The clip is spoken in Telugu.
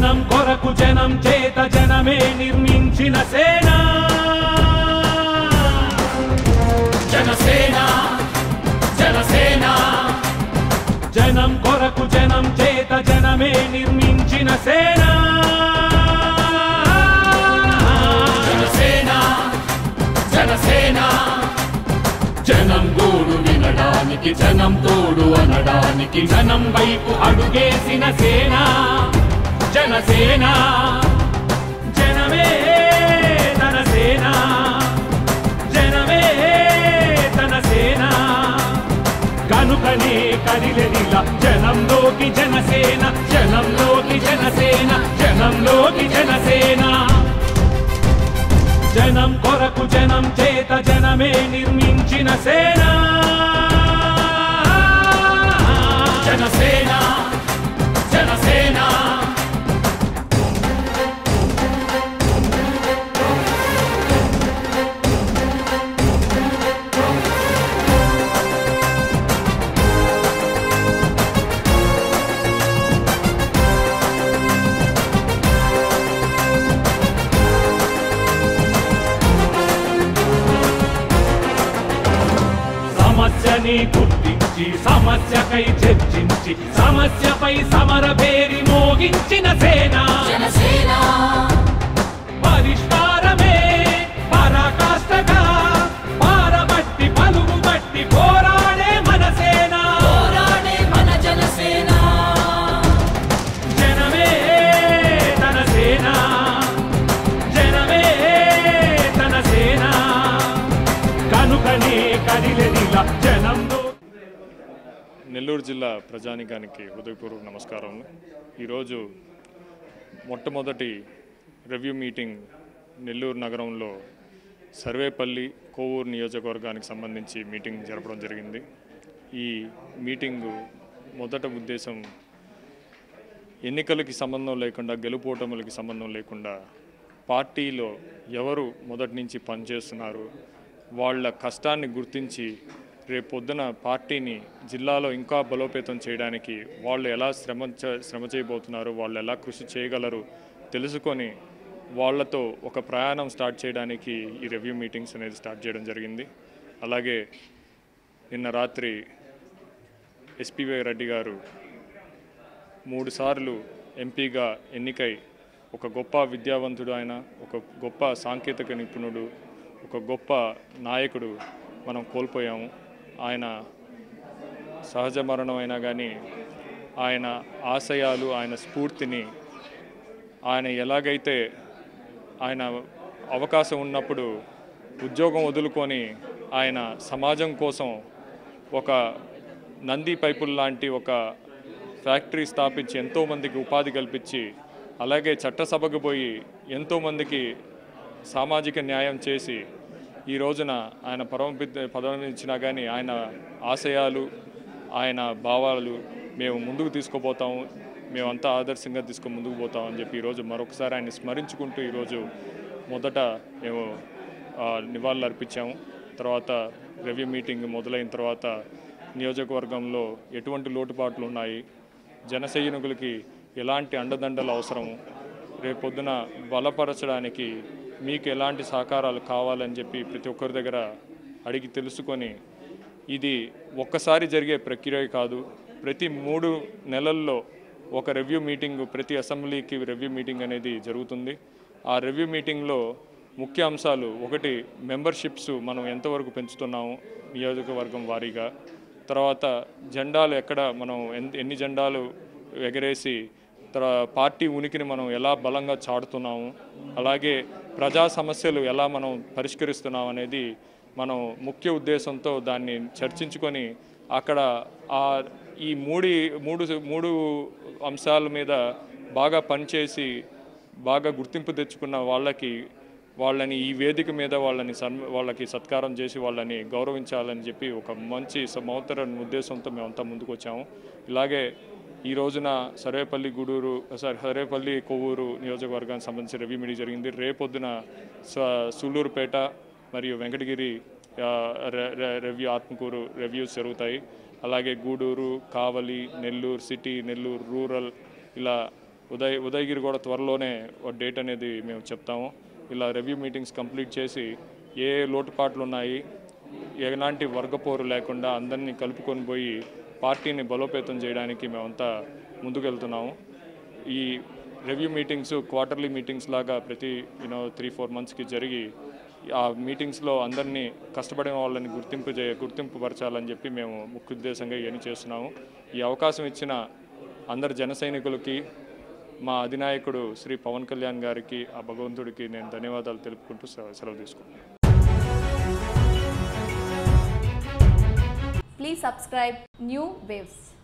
జనం కొరకు జనం చేత జనమే నిర్మించిన సేన జనసేన జనసేన జనం కొరకు జనం చేత జనమే నిర్మించిన సేన జనసేన జనసేన జనం గోడు వినడానికి జనం తోడు అనడానికి జనం వైపు అడుగేసిన సేన జనసేన జనమే తన సేన జనమే తన సేన కనుకనే కదిలెదిలా జనంలోకి జనసేన జనంలోకి జనసేన జనంలోకి జనసేన జనం కొరకు జనం చేత జనమే నిర్మించిన సేన జనసేన జనసేన సమస్యని గుర్తించి సమస్యకై చర్చించి సమస్యపై సమర పేరి మోగించిన సేన జనసేన పరిష్కారమే పరాకాష్ఠగా పారబట్టి పలుగు బట్టి పోరాడే మన సేన పోరాడే మన జనసేన జనమే తన సేన జనమే తన సేన కనుకనే కదిలెదిలా జనంలో నెల్లూరు జిల్లా ప్రజానికానికి హృదయపూర్వక నమస్కారములు ఈరోజు మొట్టమొదటి రివ్యూ మీటింగ్ నెల్లూరు నగరంలో సర్వేపల్లి కోవూరు నియోజకవర్గానికి సంబంధించి మీటింగ్ జరపడం జరిగింది ఈ మీటింగు మొదట ఉద్దేశం ఎన్నికలకి సంబంధం లేకుండా గెలుపోటములకి సంబంధం లేకుండా పార్టీలో ఎవరు మొదటి నుంచి పనిచేస్తున్నారు వాళ్ళ కష్టాన్ని గుర్తించి రేపు పొద్దున పార్టీని జిల్లాలో ఇంకా బలోపేతం చేయడానికి వాళ్ళు ఎలా శ్రమ చ- శ్రమ చేయబోతున్నారు వాళ్ళు ఎలా కృషి చేయగలరు తెలుసుకొని వాళ్ళతో ఒక ప్రయాణం స్టార్ట్ చేయడానికి ఈ రివ్యూ మీటింగ్స్ అనేది స్టార్ట్ చేయడం జరిగింది అలాగే నిన్న రాత్రి ఎస్పీవై రెడ్డి గారు మూడుసార్లు ఎంపీగా ఎన్నికై ఒక గొప్ప విద్యావంతుడు ఆయన ఒక గొప్ప సాంకేతిక నిపుణుడు ఒక గొప్ప నాయకుడు మనం కోల్పోయాము ఆయన సహజ మరణం అయినా కానీ ఆయన ఆశయాలు ఆయన స్ఫూర్తిని ఆయన ఎలాగైతే ఆయన అవకాశం ఉన్నప్పుడు ఉద్యోగం వదులుకొని ఆయన సమాజం కోసం ఒక నంది పైపుల్ లాంటి ఒక ఫ్యాక్టరీ స్థాపించి ఎంతోమందికి ఉపాధి కల్పించి అలాగే చట్టసభకు పోయి ఎంతోమందికి సామాజిక న్యాయం చేసి ఈ రోజున ఆయన పరమ పదవి ఇచ్చినా కానీ ఆయన ఆశయాలు ఆయన భావాలు మేము ముందుకు తీసుకుపోతాము మేమంతా ఆదర్శంగా తీసుకొని ముందుకు పోతామని చెప్పి ఈరోజు మరొకసారి ఆయన స్మరించుకుంటూ ఈరోజు మొదట మేము ఆ, నివాళులు అర్పించాము తర్వాత రివ్యూ మీటింగ్ మొదలైన తర్వాత నియోజకవర్గంలో ఎటువంటి లోటుపాట్లు ఉన్నాయి జన సైనికులకి ఎలాంటి అండదండలు అవసరము రేపొద్దున బలపరచడానికి మీకు ఎలాంటి సహకారాలు కావాలని చెప్పి ప్రతి ఒక్కరి దగ్గర అడిగి తెలుసుకొని ఇది ఒక్కసారి జరిగే ప్రక్రియ కాదు ప్రతి మూడు నెలల్లో ఒక రివ్యూ మీటింగ్ ప్రతి అసెంబ్లీకి రివ్యూ మీటింగ్ అనేది జరుగుతుంది ఆ రివ్యూ మీటింగ్లో ముఖ్య అంశాలు ఒకటి మెంబర్షిప్స్ మనం ఎంతవరకు పెంచుతున్నాము నియోజకవర్గం వారీగా తర్వాత జెండాలు ఎక్కడ మనం ఎన్- ఎన్ని జెండాలు ఎగరేసి తర్వాత పార్టీ ఉనికిని మనం ఎలా బలంగా చాటుతున్నాము అలాగే ప్రజా సమస్యలు ఎలా మనం పరిష్కరిస్తున్నాం అనేది మనం ముఖ్య ఉద్దేశంతో దాన్ని చర్చించుకొని అక్కడ ఆ ఈ మూడి మూడు మూడు అంశాల మీద బాగా పనిచేసి బాగా గుర్తింపు తెచ్చుకున్న వాళ్ళకి వాళ్ళని ఈ వేదిక మీద వాళ్ళని సన్ వాళ్ళకి సత్కారం చేసి వాళ్ళని గౌరవించాలని చెప్పి ఒక మంచి మౌతర ఉద్దేశంతో మేమంతా ముందుకు వచ్చాము ఇలాగే ఈ రోజున సర్వేపల్లి గూడూరు సారీ సర్వేపల్లి కొవ్వూరు నియోజకవర్గానికి సంబంధించి రివ్యూ మీటింగ్ జరిగింది రేపొద్దున స- సూళ్ళూరుపేట మరియు వెంకటగిరి ఆ, రె- రె- రివ్యూ ఆత్మకూరు రివ్యూస్ జరుగుతాయి అలాగే గూడూరు కావలి నెల్లూరు సిటీ నెల్లూరు రూరల్ ఇలా ఉదయ్ ఉదయగిరి కూడా త్వరలోనే ఒక డేట్ అనేది మేము చెప్తాము ఇలా రివ్యూ మీటింగ్స్ కంప్లీట్ చేసి ఏ లోటుపాట్లు ఉన్నాయి ఎలాంటి వర్గపోరు లేకుండా అందరినీ కలుపుకొని పోయి పార్టీని బలోపేతం చేయడానికి మేమంతా ముందుకెళ్తున్నాము ఈ రివ్యూ మీటింగ్స్ క్వార్టర్లీ మీటింగ్స్ లాగా ప్రతి యూనో త్రీ ఫోర్ మంత్స్కి జరిగి ఆ మీటింగ్స్లో అందరినీ కష్టపడిన వాళ్ళని గుర్తింపు చే గుర్తింపు పరచాలని చెప్పి మేము ముఖ్య ఉద్దేశంగా ఇవన్నీ చేస్తున్నాము ఈ అవకాశం ఇచ్చిన అందరు జన సైనికులకి మా అధినాయకుడు శ్రీ పవన్ కళ్యాణ్ గారికి ఆ భగవంతుడికి నేను ధన్యవాదాలు తెలుపుకుంటూ సె- సెలవు తీసుకుంటాను Please subscribe New Waves.